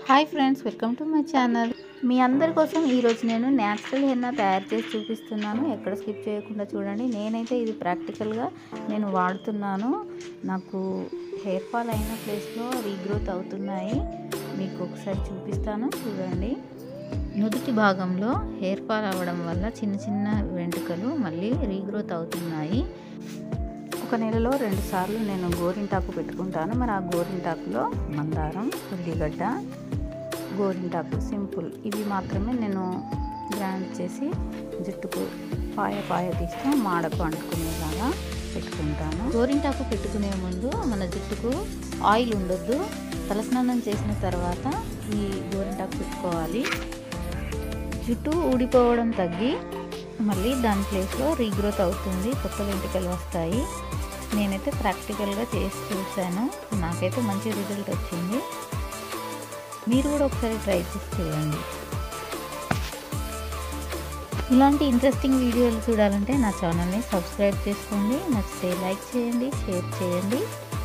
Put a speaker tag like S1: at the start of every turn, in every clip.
S1: hi friends welcome to my channel మీ అందరి కోసం ఈరోజు నేను న్యాచురల్ హెన్నా తయారు చేసి చూపిస్తున్నాను ఎక్కడ స్కిప్ చేయకుండా చూడండి నేనైతే ఇది ప్రాక్టికల్గా నేను వాడుతున్నాను నాకు హెయిర్ ఫాల్ అయిన ప్లేస్లో రీగ్రోత్ అవుతున్నాయి మీకు ఒకసారి చూపిస్తాను చూడండి నుదుటి భాగంలో హెయిర్ ఫాల్ అవ్వడం వల్ల చిన్న చిన్న వెంట్రుకలు మళ్ళీ రీగ్రోత్ అవుతున్నాయి ఒక నెలలో రెండు సార్లు నేను గోరింటాకు పెట్టుకుంటాను మరి ఆ గోరింటాకులో మందారం ఉల్లిగడ్డ గోరింటాకు సింపుల్ ఇవి మాత్రమే నేను గ్రైండ్ చేసి జుట్టుకు పాయ పాయ తీస్తూ మాడకు అంటుకునేలాగా పెట్టుకుంటాను గోరింటాకు పెట్టుకునే ముందు మన జుట్టుకు ఆయిల్ ఉండొద్దు తలస్నానం చేసిన తర్వాత ఈ గోరింటాకు పెట్టుకోవాలి జుట్టు ఊడిపోవడం తగ్గి మళ్ళీ దాని ప్లేస్లో రీగ్రోత్ అవుతుంది కొత్త వెంట్రుకలు వస్తాయి నేనైతే ప్రాక్టికల్గా చేసి చూశాను నాకైతే మంచి రిజల్ట్ వచ్చింది మీరు కూడా ఒకసారి ట్రై చేసి చూడండి ఇలాంటి ఇంట్రెస్టింగ్ వీడియోలు చూడాలంటే నా ఛానల్ని సబ్స్క్రైబ్ చేసుకోండి నచ్చితే లైక్ చేయండి షేర్ చేయండి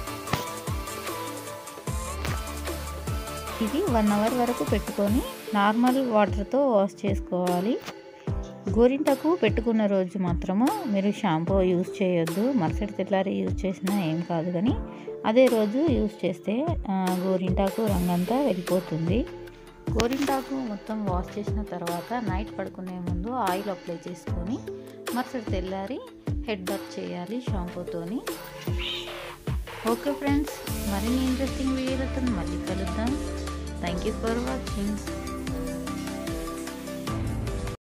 S1: ఇది వన్ అవర్ వరకు పెట్టుకొని నార్మల్ వాటర్తో వాష్ చేసుకోవాలి గోరింటకు పెట్టుకున్న రోజు మాత్రము మీరు షాంపూ యూజ్ చేయొద్దు మరుసటి తెల్లారి యూజ్ చేసినా ఏం కాదు కానీ అదే రోజు యూజ్ చేస్తే గోరింటాకు రంగంతా వెళ్ళిపోతుంది గోరింటాకు మొత్తం వాష్ చేసిన తర్వాత నైట్ పడుకునే ముందు ఆయిల్ అప్లై చేసుకొని మరుసటి తెల్లారి హెడ్ బాత్ చేయాలి షాంపూతోని ఓకే ఫ్రెండ్స్ మరిన్ని ఇంట్రెస్టింగ్ వీడియోలతో మళ్ళీ కలుద్దాం థ్యాంక్ యూ ఫర్ వాచింగ్